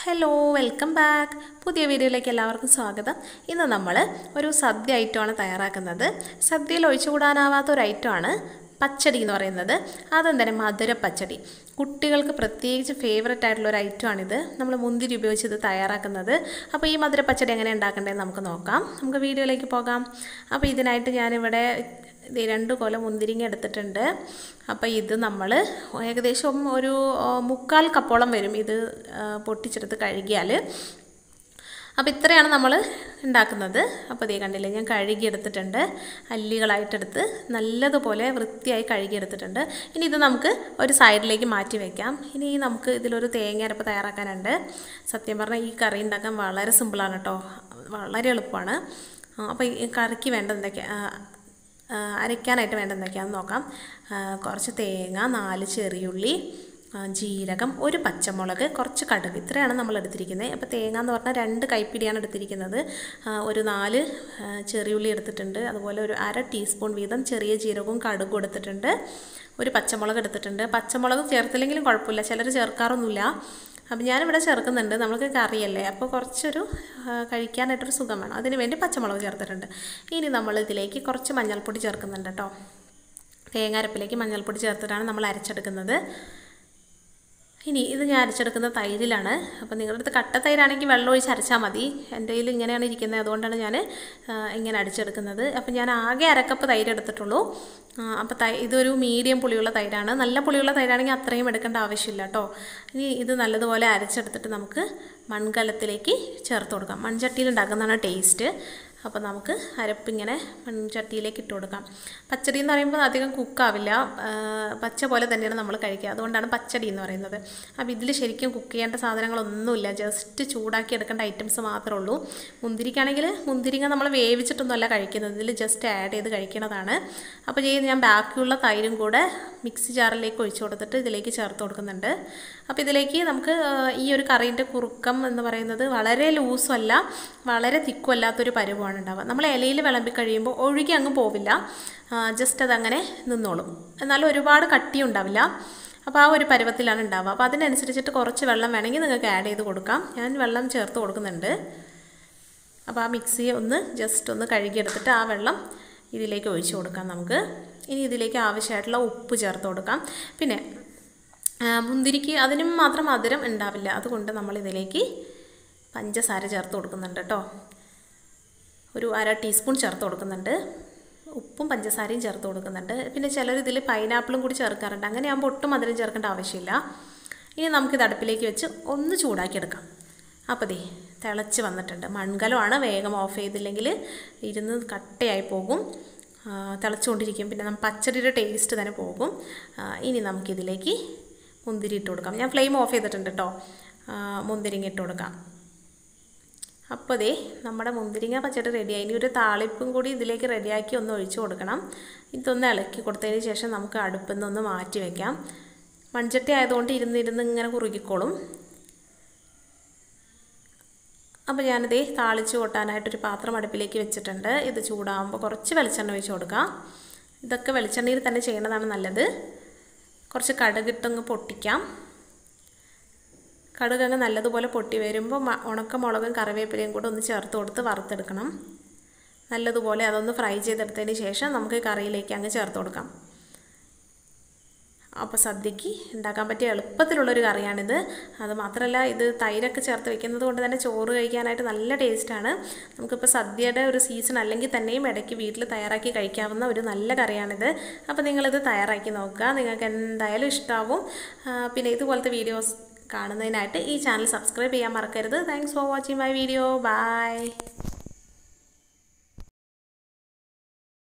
hello welcome back പുതിയ വീഡിയോയിലേക്ക് എല്ലാവർക്കും സ്വാഗതം ഇന്ന് നമ്മൾ ഒരു സദ്യ ഐറ്റമാണ് തയ്യാറാക്കുന്നത് സദ്യയിൽ ഒഴിച്ചുകൂടാനാവാത്ത ഒരു ഐറ്റമാണ് പച്ചടി എന്ന് പറയുന്നത് അതെന്താണ് മധുര പച്ചടി കുട്ടികൾക്ക് പ്രത്യേകിച്ച് ഫേവററ്റ് ആയിട്ടുള്ള ഒരു ഐറ്റമാണിത് നമ്മൾ മുന്തിരി ഉപയോഗിച്ച് ഇത് തയ്യാറാക്കുന്നത് അപ്പോൾ ഈ മധുര പച്ചടി എങ്ങനെ ഉണ്ടാക്കേണ്ടതെന്ന് നമുക്ക് നോക്കാം നമുക്ക് വീഡിയോയിലേക്ക് പോകാം അപ്പോൾ ഇതിനായിട്ട് ഞാനിവിടെ ഇത് രണ്ട് കൊല മുന്തിരിങ്ങ എടുത്തിട്ടുണ്ട് അപ്പോൾ ഇത് നമ്മൾ ഏകദേശം ഒരു ആ, മുക്കാൽ കപ്പോളം വരും ഇത് ആ, പൊട്ടിച്ചെടുത്ത് കഴുകിയാൽ അപ്പോൾ ഇത്രയാണ് നമ്മൾ ഉണ്ടാക്കുന്നത് അപ്പോൾ ഇതേ കണ്ടില്ലേ ഞാൻ കഴുകിയെടുത്തിട്ടുണ്ട് അല്ലികളായിട്ടെടുത്ത് നല്ലതുപോലെ വൃത്തിയായി കഴുകിയെടുത്തിട്ടുണ്ട് ഇനി ഇത് നമുക്ക് ഒരു സൈഡിലേക്ക് മാറ്റി വയ്ക്കാം ഇനി നമുക്ക് ഇതിലൊരു തേങ്ങ അരപ്പ് തയ്യാറാക്കാനുണ്ട് സത്യം പറഞ്ഞാൽ ഈ കറി ഉണ്ടാക്കാൻ വളരെ സിമ്പിളാണ് കേട്ടോ വളരെ എളുപ്പമാണ് ആ, അപ്പോൾ ഈ കറിക്ക് വേണ്ടത് എന്തൊക്കെയാണ് ആ, അരയ്ക്കാനായിട്ട് വേണ്ട എന്തൊക്കെയാണെന്ന് നോക്കാം ആ, കുറച്ച് തേങ്ങ നാല് ചെറിയുള്ളി ആ, ജീരകം ഒരു പച്ചമുളക് കുറച്ച് കടുക് ഇത്രയാണ് നമ്മൾ എടുത്തിരിക്കുന്നത് അപ്പോൾ തേങ്ങ എന്ന് പറഞ്ഞാൽ രണ്ട് കൈപ്പിടിയാണ് എടുത്തിരിക്കുന്നത് ആ, ഒരു നാല് ആ, ചെറിയുള്ളി എടുത്തിട്ടുണ്ട് അതുപോലെ ഒരു അര ടീസ്പൂൺ വീതം ചെറിയ ജീരകവും കടുകും എടുത്തിട്ടുണ്ട് ഒരു പച്ചമുളക് എടുത്തിട്ടുണ്ട് പച്ചമുളക് ചേർത്തില്ലെങ്കിലും കുഴപ്പമില്ല ചിലർ ചേർക്കാറൊന്നുമില്ല അപ്പം ഞാനിവിടെ ചേർക്കുന്നുണ്ട് നമുക്ക് കറിയല്ലേ അപ്പോൾ കുറച്ചൊരു ആ, കഴിക്കാനായിട്ടൊരു സുഖം വേണം അതിന് വേണ്ടി പച്ചമുളക് ചേർത്തിട്ടുണ്ട് ഇനി നമ്മൾ ഇതിലേക്ക് കുറച്ച് മഞ്ഞൾപ്പൊടി ചേർക്കുന്നുണ്ട് കേട്ടോ തേങ്ങാരപ്പിലേക്ക് മഞ്ഞൾപ്പൊടി ചേർത്തിട്ടാണ് നമ്മൾ അരച്ചെടുക്കുന്നത് ഇനി ഇത് ഞാൻ അരച്ചെടുക്കുന്ന തൈരിലാണ് അപ്പോൾ നിങ്ങളുടെ അടുത്ത് കട്ട തൈരാണെങ്കിൽ വെള്ളം ഒഴിച്ച് അരച്ചാൽ മതി എൻ്റെ കയ്യിൽ ഇങ്ങനെയാണ് ഇരിക്കുന്നത് അതുകൊണ്ടാണ് ഞാൻ ആ, ഇങ്ങനെ അടിച്ചെടുക്കുന്നത് അപ്പോൾ ഞാൻ ആകെ അരക്കപ്പ് തൈര് എടുത്തിട്ടുള്ളൂ ആ, അപ്പോൾ തൈ ഇതൊരു മീഡിയം പുളിയുള്ള തൈരാണ് നല്ല പുളിയുള്ള തൈരാണെങ്കിൽ അത്രയും എടുക്കേണ്ട ആവശ്യമില്ല കേട്ടോ ഇനി ഇത് നല്ലതുപോലെ അരച്ചെടുത്തിട്ട് നമുക്ക് മൺകലത്തിലേക്ക് ചേർത്ത് കൊടുക്കാം മൺചട്ടിയിൽ ഉണ്ടാക്കുന്നതാണ് ടേസ്റ്റ് അപ്പോൾ നമുക്ക് അരപ്പിങ്ങനെ മൺചട്ടിയിലേക്ക് ഇട്ട് കൊടുക്കാം പച്ചടി എന്ന് പറയുമ്പോൾ അധികം കുക്കാവില്ല ആ, പച്ച പോലെ തന്നെയാണ് നമ്മൾ കഴിക്കുക അതുകൊണ്ടാണ് പച്ചടി എന്ന് പറയുന്നത് അപ്പോൾ ഇതിൽ ശരിക്കും കുക്ക് ചെയ്യേണ്ട സാധനങ്ങളൊന്നുമില്ല ജസ്റ്റ് ചൂടാക്കി എടുക്കേണ്ട ഐറ്റംസ് മാത്രമേ ഉള്ളൂ മുന്തിരിക്കാണെങ്കിൽ മുന്തിരിങ്ങ നമ്മൾ വേവിച്ചിട്ടൊന്നുമല്ല കഴിക്കുന്നത് ഇതിൽ ജസ്റ്റ് ആഡ് ചെയ്ത് കഴിക്കുന്നതാണ് അപ്പോൾ ഈ ഞാൻ ബാക്കിയുള്ള തൈരും കൂടെ മിക്സി ജാറിലേക്ക് ഒഴിച്ചു കൊടുത്തിട്ട് ഇതിലേക്ക് ചേർത്ത് കൊടുക്കുന്നുണ്ട് അപ്പോൾ ഇതിലേക്ക് നമുക്ക് ആ, ഈ ഒരു കറീൻ്റെ കുറുക്കം എന്ന് പറയുന്നത് വളരെ ലൂസും അല്ല വളരെ തിക്കും അല്ലാത്തൊരു പരുവമാണ് ഉണ്ടാവുക നമ്മൾ ഇലയിൽ വിളമ്പി കഴിയുമ്പോൾ ഒഴുകി അങ്ങ് പോവില്ല ജസ്റ്റ് അതങ്ങനെ നിന്നോളും എന്നാലും ഒരുപാട് കട്ടി ഉണ്ടാവില്ല അപ്പോൾ ആ ഒരു പരുവത്തിലാണ് ഉണ്ടാവുക അപ്പോൾ അതിനനുസരിച്ചിട്ട് കുറച്ച് വെള്ളം വേണമെങ്കിൽ നിങ്ങൾക്ക് ആഡ് ചെയ്ത് കൊടുക്കാം ഞാൻ വെള്ളം ചേർത്ത് കൊടുക്കുന്നുണ്ട് അപ്പോൾ ആ മിക്സിയെ ഒന്ന് ജസ്റ്റ് ഒന്ന് കഴുകിയെടുത്തിട്ട് ആ വെള്ളം ഇതിലേക്ക് ഒഴിച്ചു കൊടുക്കാം നമുക്ക് ഇനി ഇതിലേക്ക് ആവശ്യമായിട്ടുള്ള ഉപ്പ് ചേർത്ത് കൊടുക്കാം പിന്നെ ആ, മുന്തിരിക്ക് അതിനും മാത്രം മധുരം ഉണ്ടാവില്ല അതുകൊണ്ട് നമ്മൾ ഇതിലേക്ക് പഞ്ചസാര ചേർത്ത് കൊടുക്കുന്നുണ്ട് കേട്ടോ ഒരു അര ടീസ്പൂൺ ചേർത്ത് കൊടുക്കുന്നുണ്ട് ഉപ്പും പഞ്ചസാരയും ചേർത്ത് കൊടുക്കുന്നുണ്ട് പിന്നെ ചിലർ ഇതിൽ പൈനാപ്പിളും കൂടി ചേർക്കാറുണ്ട് അങ്ങനെ ആകുമ്പോൾ ഒട്ടും മധുരം ചേർക്കേണ്ട ആവശ്യമില്ല ഇനി നമുക്കിത് അടുപ്പിലേക്ക് വെച്ച് ഒന്ന് ചൂടാക്കിയെടുക്കാം അപ്പോൾ ദേ തിളച്ച് വന്നിട്ടുണ്ട് മൺകലമാണ് വേഗം ഓഫ് ചെയ്തില്ലെങ്കിൽ ഇരുന്ന് കട്ടയായി പോകും ആ, തിളച്ചുകൊണ്ടിരിക്കും പിന്നെ നമ്മൾ പച്ചടിയുടെ ടേസ്റ്റ് തന്നെ പോകും ആ, ഇനി നമുക്കിതിലേക്ക് മുന്തിരി ഇട്ട് കൊടുക്കാം ഞാൻ ഫ്ലെയിം ഓഫ് ചെയ്തിട്ടുണ്ട് കേട്ടോ ആ, മുന്തിരിങ്ങ ഇട്ട് കൊടുക്കാം അപ്പോൾ ദേ നമ്മുടെ മുന്തിരിങ്ങ പച്ചടി റെഡിയായി ഇനി ഒരു താളിപ്പും കൂടി ഇതിലേക്ക് റെഡിയാക്കി ഒന്ന് ഒഴിച്ചു കൊടുക്കണം ഇതൊന്ന് ഇളക്കി കൊടുത്തതിന് ശേഷം നമുക്ക് അടുപ്പിൽ നിന്നൊന്ന് മാറ്റി വയ്ക്കാം മൺചട്ടി ആയതുകൊണ്ട് ഇരുന്നിരുന്ന് ഇങ്ങനെ കുറുകിക്കോളും അപ്പോൾ ഞാനിതേ താളിച്ച് കൊട്ടാനായിട്ടൊരു പാത്രം അടുപ്പിലേക്ക് വെച്ചിട്ടുണ്ട് ഇത് ചൂടാകുമ്പോൾ കുറച്ച് വെളിച്ചെണ്ണ ഒഴിച്ച് കൊടുക്കാം ഇതൊക്കെ വെളിച്ചെണ്ണയിൽ തന്നെ ചെയ്യുന്നതാണ് നല്ലത് കുറച്ച് കടുകിട്ടങ്ങ് പൊട്ടിക്കാം കടുകങ്ങ് നല്ലതുപോലെ പൊട്ടി വരുമ്പോൾ മ- ഉണക്കമുളകും കറിവേപ്പിലയും കൂടെ ഒന്ന് ചേർത്ത് കൊടുത്ത് വറുത്തെടുക്കണം നല്ലതുപോലെ അതൊന്ന് ഫ്രൈ ചെയ്തെടുത്തതിന് ശേഷം നമുക്ക് കറിയിലേക്ക് അങ്ങ് ചേർത്ത് കൊടുക്കാം അപ്പോൾ സദ്യക്ക് ഉണ്ടാക്കാൻ പറ്റിയ എളുപ്പത്തിലുള്ളൊരു കറിയാണിത് അത് മാത്രമല്ല ഇത് തൈരൊക്കെ ചേർത്ത് വെക്കുന്നത് കൊണ്ട് തന്നെ ചോറ് കഴിക്കാനായിട്ട് നല്ല ടേസ്റ്റാണ് നമുക്കിപ്പോൾ സദ്യയുടെ ഒരു സീസൺ അല്ലെങ്കിൽ തന്നെയും ഇടയ്ക്ക് വീട്ടിൽ തയ്യാറാക്കി കഴിക്കാവുന്ന ഒരു നല്ല കറിയാണിത് അപ്പോൾ നിങ്ങളിത് തയ്യാറാക്കി നോക്കുക നിങ്ങൾക്ക് എന്തായാലും ഇഷ്ടമാവും ആ, പിന്നെ ഇതുപോലത്തെ വീഡിയോസ് കാണുന്നതിനായിട്ട് ഈ ചാനൽ സബ്സ്ക്രൈബ് ചെയ്യാൻ മറക്കരുത് thanks for watching my video by